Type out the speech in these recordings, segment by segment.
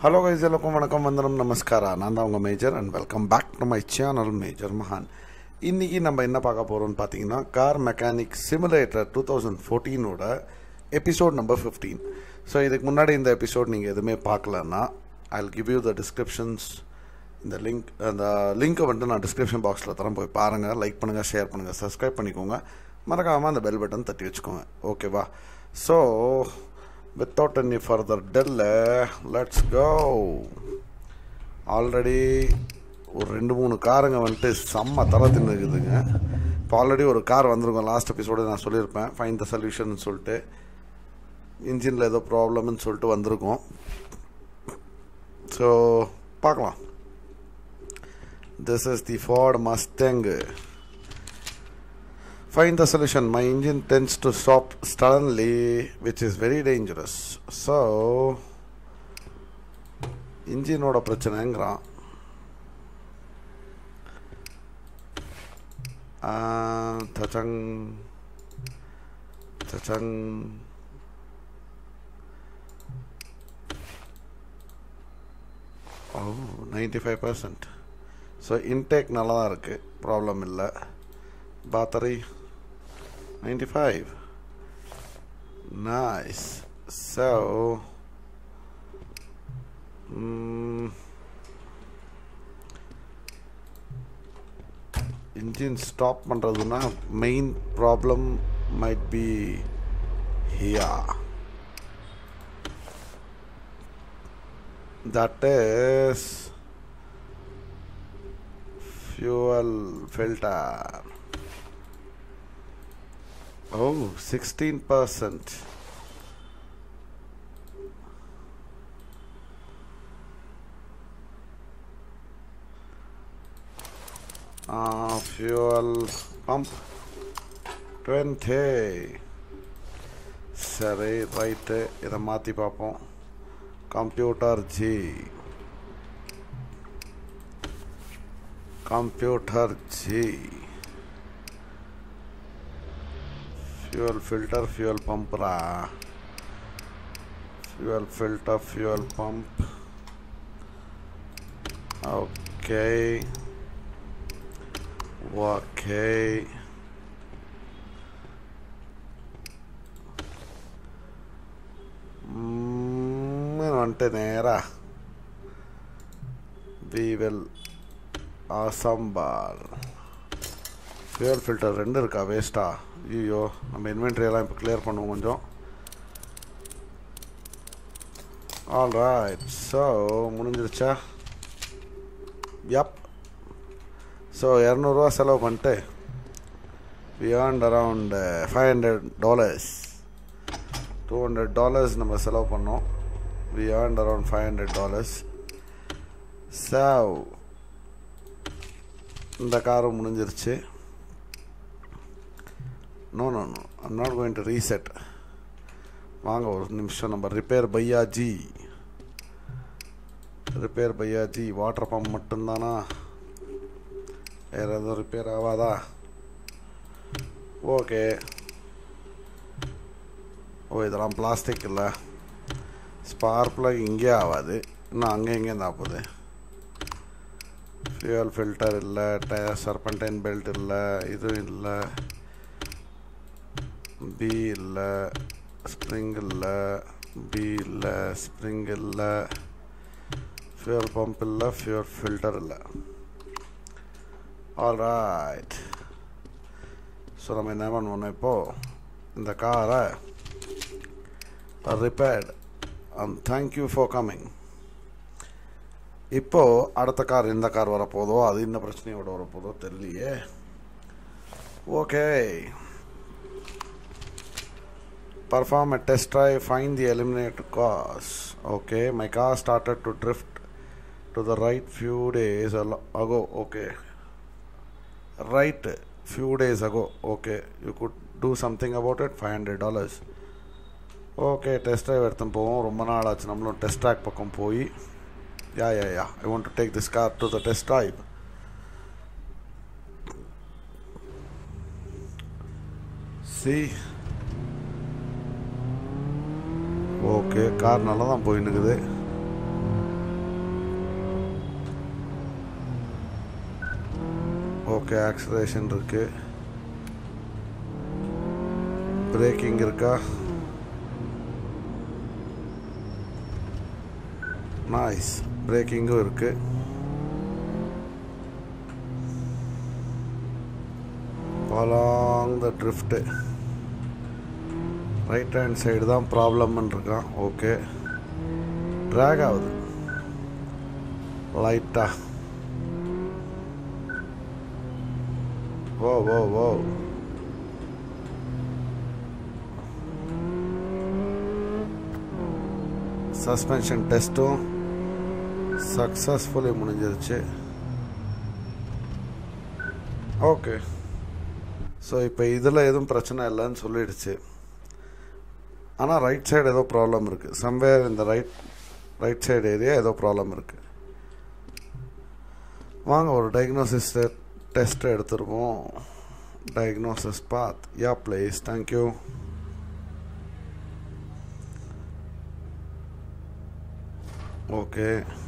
Hello guys எல்லாருக்கும் வணக்கம் வந்தனம் நமஸ்காரா நான் தான் உங்கள் Major and welcome back to my channel Major மகான் இன்றைக்கி நம்ம என்ன பார்க்க போகிறோம்னு பார்த்தீங்கன்னா car mechanic simulator two thousand ஃபோர்டீனோட எபிசோட் நம்பர் ஃபிஃப்டீன் ஸோ இதுக்கு முன்னாடி இந்த எபிசோட் நீங்கள் எதுவுமே பார்க்கலன்னா I give you the descriptions இந்த லிங்க் அந்த லிங்க்கை வந்துட்டு நான் டிஸ்கிரிப்ஷன் பாக்ஸில் தரேன் போய் பாருங்கள் லைக் பண்ணுங்கள் ஷேர் பண்ணுங்கள் சப்ஸ்கிரைப் பண்ணிக்கோங்க மறக்காமல் அந்த பெல் பட்டன் தட்டி வச்சுக்கோங்க ஓகேவா so without any further delay let's go already ஒரு ரெண்டு மூணு காருங்க வந்துட்டு செம்ம தர தின்னுக்குதுங்க இப்போ ஆல்ரெடி ஒரு கார் வந்திருக்கும் லாஸ்ட் எபிசோடு நான் சொல்லியிருப்பேன் ஃபைன் த சொல்யூஷன் சொல்லிட்டு இன்ஜினில் ஏதோ ப்ராப்ளம்னு சொல்லிட்டு வந்திருக்கோம் ஸோ பார்க்கலாம் this is the Ford Mustang. Find the solution. My engine tends to stop suddenly, which is very dangerous. So, இன்ஜினோட பிரச்சனைங்கிறான் தச்சங் தச்சங் oh ninety five percent so intake நல்லா தான் இருக்குது ப்ராப்ளம் இல்லை battery ninety five nice so engine stop பண்ணுறதுன்னா main problem might be here that is fuel filter. Oh, 16%. Uh, fuel pump 20 சரி ரைட்டு இதை மாற்றி பார்ப்போம் computer ji computer ji fuel filter fuel பம்ப்ரா fuel filter fuel pump okay okay வந்துட்டு நேரா we will assemble fuel filter ரெண்டு இருக்கா வேஸ்ட்டா ஐயோ நம்ம இன்வென்ட்ரியெல்லாம் இப்போ கிளியர் பண்ணுவோம் கொஞ்சம் ஆல் ரைட் ஸோ முடிஞ்சிருச்சா யப் ஸோ இரநூறுவா செலவு பண்ணிட்டு we earned around five hundred dollars two hundred dollars நம்ம செலவு பண்ணோம் we earned around five hundred dollars so இந்த காரும் முடிஞ்சிருச்சு no no no I'm not going to reset வாங்க ஒரு நிமிஷம் நம்ம ரிப்பேர் பையாஜி ரிப்பேர் பையாஜி வாட்டர் பம்ப் மட்டும்தானா வேறு எதுவும் ரிப்பேர் ஆகாதா ஓகே ஓ இதெல்லாம் பிளாஸ்டிக் இல்லை ஸ்பார்க் பிளக் இங்கே ஆகாது இன்னும் அங்கே இங்கே தான் போகுது ஃபியூல் ஃபில்டர் இல்லை டயர் சர்பன்டைன் பெல்ட் இல்லை இதுவும் இல்லை பி இல்லை ஸ்ப்ரிங் இல்லை பி இல்லை ஸ்ப்ரிங் இல்லை ஃபியூல் பம்ப் இல்லை ஃபியூல் ஃபில்டர் இல்லை ஆல்ரைட் ஸோ நம்ம என்ன பண்ணுவோம் இப்போது இந்த காரை repaired and thank you for coming இப்போது அடுத்த கார் எந்த கார் வரப்போதோ அது என்ன பிரச்சனையோட வரப்போதோ தெரியலையே okay perform a test drive find the eliminated cause okay my car started to drift to the right few days ago okay right few days ago okay you could do something about it 500 dollars okay test drive எடுத்து போவோம் ரொம்ப நாள் ஆச்சு நம்மளும் test track பக்கம் போய் yeah yeah yeah I want to take this car to the test drive see okay car நல்லா தான் போயின்னுக்குது ஓகே ஆக்சலேஷன் இருக்கு பிரேக்கிங் இருக்கா நைஸ் பிரேக்கிங்கும் இருக்கு along the drift right hand side தான் ப்ராப்ளம்னு இருக்கான் ஓகே ட்ராக் ஆகுது லைட்டா ஓ ஓ ஓ சஸ்பென்ஷன் டெஸ்ட்டும் சக்ஸஸ்ஃபுல்லி முடிஞ்சிருச்சு ஓகே ஸோ இப்போ இதில் எதுவும் பிரச்சனை இல்லைன்னு சொல்லிடுச்சு ஆனால் ரைட் சைடு ஏதோ ப்ராப்ளம் இருக்குது சம்வேர் இந்த ரைட் ரைட் சைடு ஏரியா ஏதோ ப்ராப்ளம் இருக்குது வாங்க ஒரு டயக்னோசிஸ் டெஸ்ட் எடுத்துருவோம் டயக்னோசிஸ் பாத் யா ப்ளீஸ் தேங்க்யூ ஓகே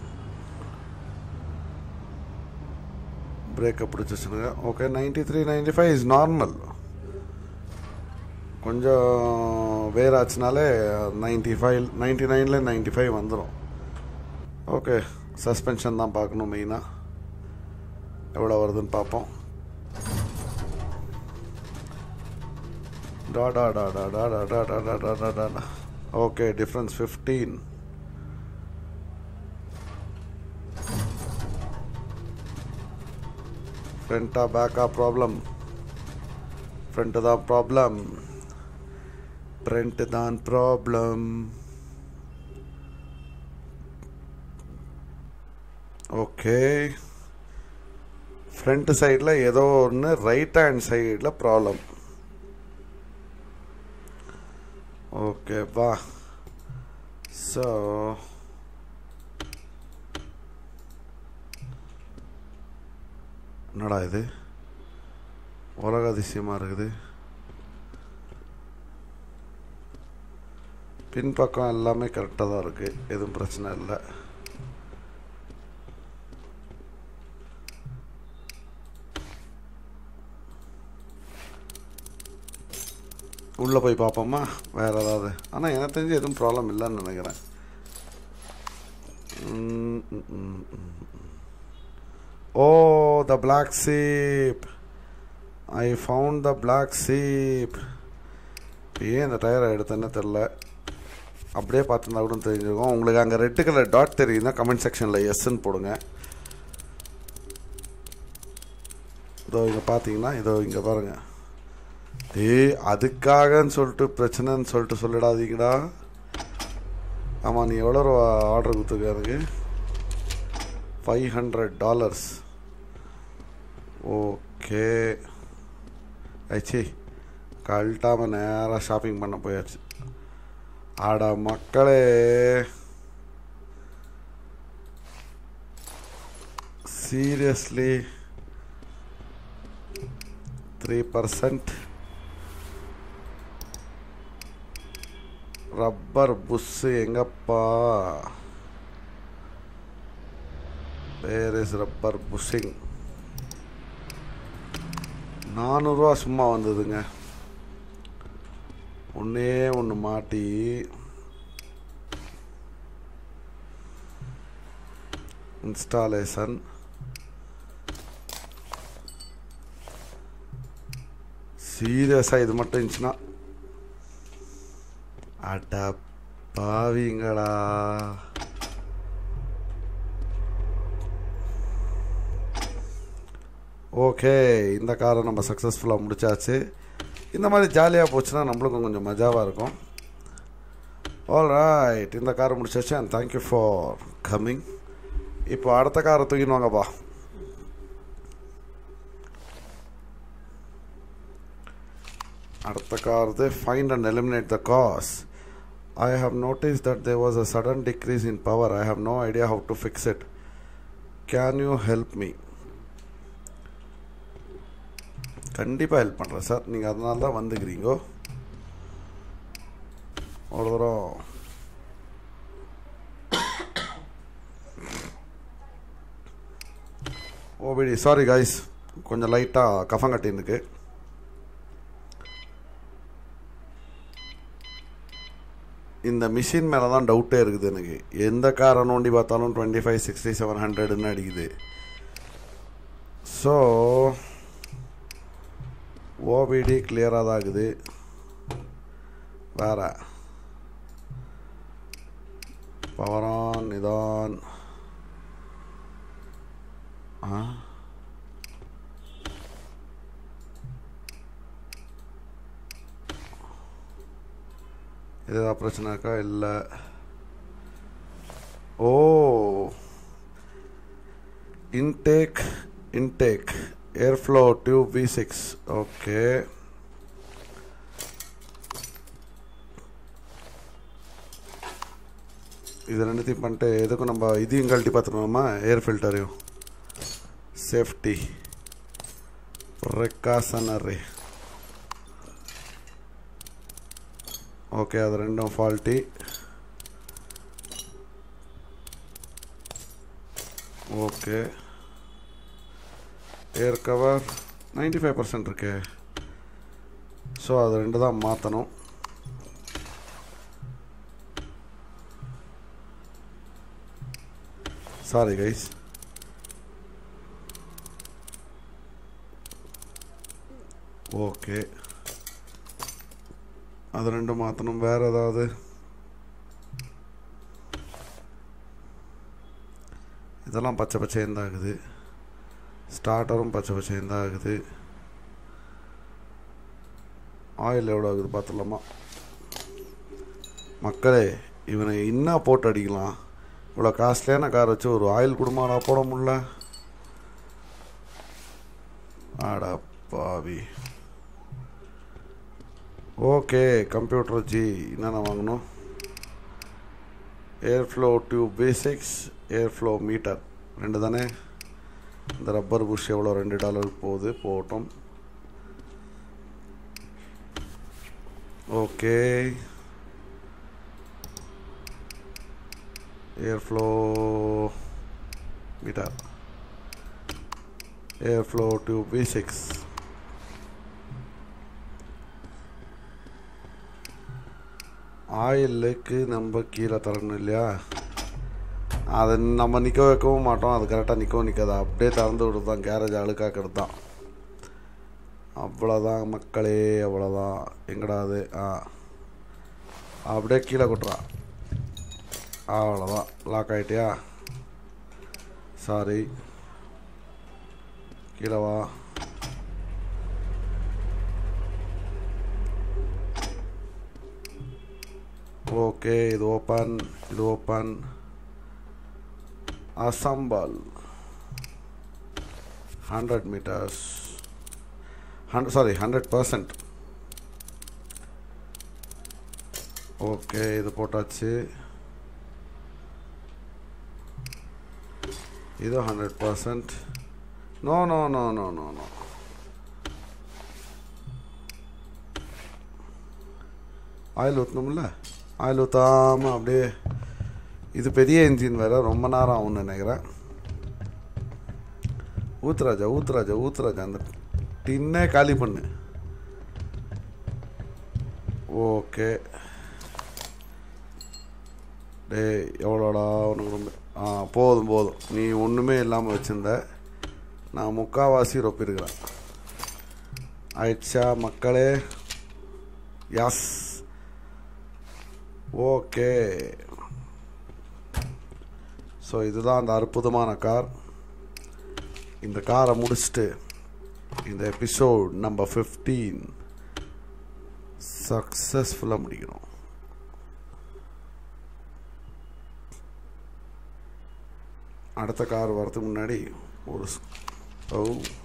பிரேக்கை பிடிச்சிச்சுனுங்க okay ninety three ninety five is normal கொஞ்சம் வேர் ஆச்சுனாலே நைன்டி ஃபைவ் நைன்டி நைனில் நைன்டி ஃபைவ் வந்துடும் ஓகே சஸ்பென்ஷன் தான் பார்க்கணும் மெயினாக எவ்வளோ வருதுன்னு பார்ப்போம் டா டா டா டா டா டா டா டா டா டா டா டா ஓகே டிஃப்ரென்ஸ் ஃபிஃப்டீன் ஃப்ரண்ட்டா பேக்கா ப்ராப்ளம் ஃப்ரண்ட்டு தான் ப்ராப்ளம் ஃப்ரண்ட்டு தான் ப்ராப்ளம் ஓகே ஃப்ரண்ட் சைடில் ஏதோ ஒன்று ரைட் ஹேண்ட் சைடில் ப்ராப்ளம் ஓகேப்பா ஸோ என்னடா இது உலக அதிசயமாக இருக்குது பின்பக்கம் எல்லாமே கரெக்டாக தான் இருக்குது எதுவும் பிரச்சனை இல்லை உள்ளே போய் பார்ப்போமா வேறு ஏதாவது ஆனால் எனக்கு தெரிஞ்சு எதுவும் ப்ராப்ளம் இல்லைன்னு நினைக்கிறேன் ம், hmm, hmm, hmm. Oh the black sheep I found the black sheep ஏன் இந்த டயரை எடுத்தேன்னு தெரில அப்படியே பார்த்துருந்தா கூட தெரிஞ்சிருக்கும் உங்களுக்கு அங்கே ரெட்டு கலர் டாட் தெரியுதுன்னா கமெண்ட் செக்ஷனில் எஸ்ன்னு போடுங்க இதோ இங்கே பார்த்தீங்கன்னா இதோ இங்கே பாருங்கள் ஏய் அதுக்காகன்னு சொல்லிட்டு பிரச்சனைன்னு சொல்லிட்டு சொல்லிடாதீங்கடா ஆமாம் நீ எவ்வளோ ரூபா ஆர்டர் கொடுத்துருக்க அதுக்கு ஃபைவ் ஹண்ட்ரட் டாலர்ஸ் ஓகே ஐச்சி கழட்டாமல் நேராக ஷாப்பிங் பண்ண போயாச்சு ஆட மக்களே seriously three percent rubber bush எங்கப்பா வேர் இஸ் ரப்பர் புஷ்ஷிங் நானூறுரூவா சும்மா வந்ததுங்க ஒன்றே ஒன்று மாட்டி இன்ஸ்டாலேஷன் சீரியஸாக இது மட்டும் இருந்துச்சுன்னா அட பாவிங்களா ஓகே இந்த காரை நம்ம சக்ஸஸ்ஃபுல்லாக முடிச்சாச்சு இந்த மாதிரி ஜாலியாக போச்சுன்னா நம்மளுக்கும் கொஞ்சம் மஜாவாக இருக்கும் ஆல் ரைட் இந்த காரை முடிச்சாச்சு அண்ட் தேங்க்யூ ஃபார் கம்மிங் இப்போ அடுத்த காரை தூக்கின்னு வாங்கப்பா அடுத்த கார் இது find and eliminate the cause I have notice that there was a sudden decrease in power I have no idea how to fix it can you help me கண்டிப்பாக help பண்ணுறேன் sir நீங்கள் அதனால தான் வந்துக்கிறீங்கோ ஒரு தூரம் OPD sorry guys கொஞ்சம் லைட்டாக கஃபம் கட்டிருக்கு இந்த மிஷின் மேலே தான் டவுட்டே இருக்குது எனக்கு எந்த காரை நோண்டி பார்த்தாலும் டுவெண்ட்டி ஃபைவ் சிக்ஸ்டி செவன் ஹண்ட்ரட்னு அடிக்குது ஸோ ஓபிடி கிளியராக தான் இருக்குது வேற பவரான் நிதான் ஆ இது ஏதாவது பிரச்சனை இருக்கா இல்லை oh intake intake airflow tube V six okay இது ரெண்டுத்தையும் பண்ணிட்டு எதுக்கும் நம்ம இதையும் கழட்டி பார்த்துக்கணுமா ஏர் ஃபில்டரையும் சேஃப்டி ரெக்காசனரி ஓகே அது ரெண்டும் faulty okay air cover ninety five percent இருக்கு ஸோ அது ரெண்டு தான் மாற்றணும் சாரி கைஸ் ஓகே அது ரெண்டும் மாற்றணும் வேறு ஏதாவது இதெல்லாம் பச்சை பச்சையும் தான் ஆகுது ஸ்டார்டரும் பச்சை பச்சையும் தான் ஆகுது ஆயில் எவ்வளோ ஆகுது பார்த்துடலாமா மக்களே இவனை என்ன போட்டு அடிக்கலாம் இவ்வளோ காஸ்ட்லியான கார் வச்சு ஒரு ஆயில் குடும்பம் போட முடியல ஆடா பாவி ஓகே கம்ப்யூட்டர் ஜி என்னென்ன வாங்கணும் air flow tube basics air flow meter ரெண்டு தானே இந்த ரப்பர் புஷ் எவ்வளோ ரெண்டு டாலருக்கு போகுது போகட்டும் okay air flow meter air flow tube V six ஆயிலுக்கு நம்ம கீழே தரணும் இல்லையா அதை நம்ம நிற்க வைக்கவும் மாட்டோம் அது கரெக்டாக நிற்கவும் நிற்காது அப்படியே திறந்து விடுறது தான் கேரேஜ் அழுக்காக்கிறது தான் அவ்வளோதான் மக்களே அவ்வளோதான் எங்கடா அது ஆ அப்படியே கீழே கொட்டுறா அவ்வளோதான் லாக் ஆகிட்டியா சாரி கீழே வா ஓகே இது ஓப்பன் இது open assemble hundred meters hundred sorry hundred percent okay இது போட்டாச்சு இது hundred percent no no no no no no oil ஊற்றணும்ல ஆயில் ஊற்றாமல் அப்படியே இது பெரிய இன்ஜின் வேறு ரொம்ப நேரம் ஆகும்னு நினைக்கிறேன் ஊத்துராஜா ஊத்துராஜா ஊத்துராஜா அந்த டின்னே காலி பண்ணு ஓகே டேய் எவ்வளோடா உனக்கு ரொம்ப ஆ போதும் போதும் நீ ஒன்றுமே இல்லாமல் வச்சுருந்த நான் முக்காவாசி ரொப்பிருக்கிறேன் ஆயிடுச்சா மக்களே யாஸ் ஓகே ஸோ இதுதான் அந்த அற்புதமான கார் இந்த காரை முடிச்சுட்டு இந்த எபிசோட் நம்பர் ஃபிஃப்டீன் சக்ஸஸ்ஃபுல்லாக முடிக்கணும் அடுத்த கார் வரதுக்கு முன்னாடி ஒரு ஸ்- ஓ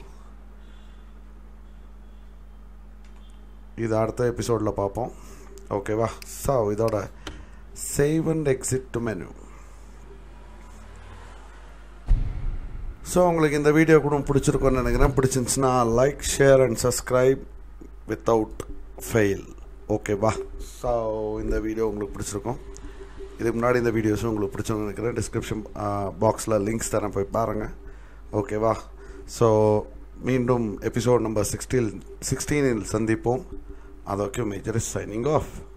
இது அடுத்த எபிசோடில் பார்ப்போம் ஓகேவா ஸோ இதோட save and exit to menu so உங்களுக்கு இந்த வீடியோ கூட பிடிச்சிருக்கும்னு நினைக்கிறேன் பிடிச்சிருந்துச்சுன்னா like share and subscribe without fail ஓகேவா ஸோ இந்த வீடியோ உங்களுக்கு பிடிச்சிருக்கும் இதுக்கு முன்னாடி இந்த வீடியோஸும் உங்களுக்கு பிடிச்சோன்னு நினைக்கிறேன் டிஸ்கிரிப்ஷன் பாக்ஸில் லிங்க்ஸ் தரேன் போய் பாருங்கள் ஓகேவா ஸோ மீண்டும் எபிசோட் நம்பர் சிக்ஸ்டீன் சிக்ஸ்டீனில் சந்திப்போம் அதோக்கு மேஜர் இஸ் சைனிங் ஆஃப்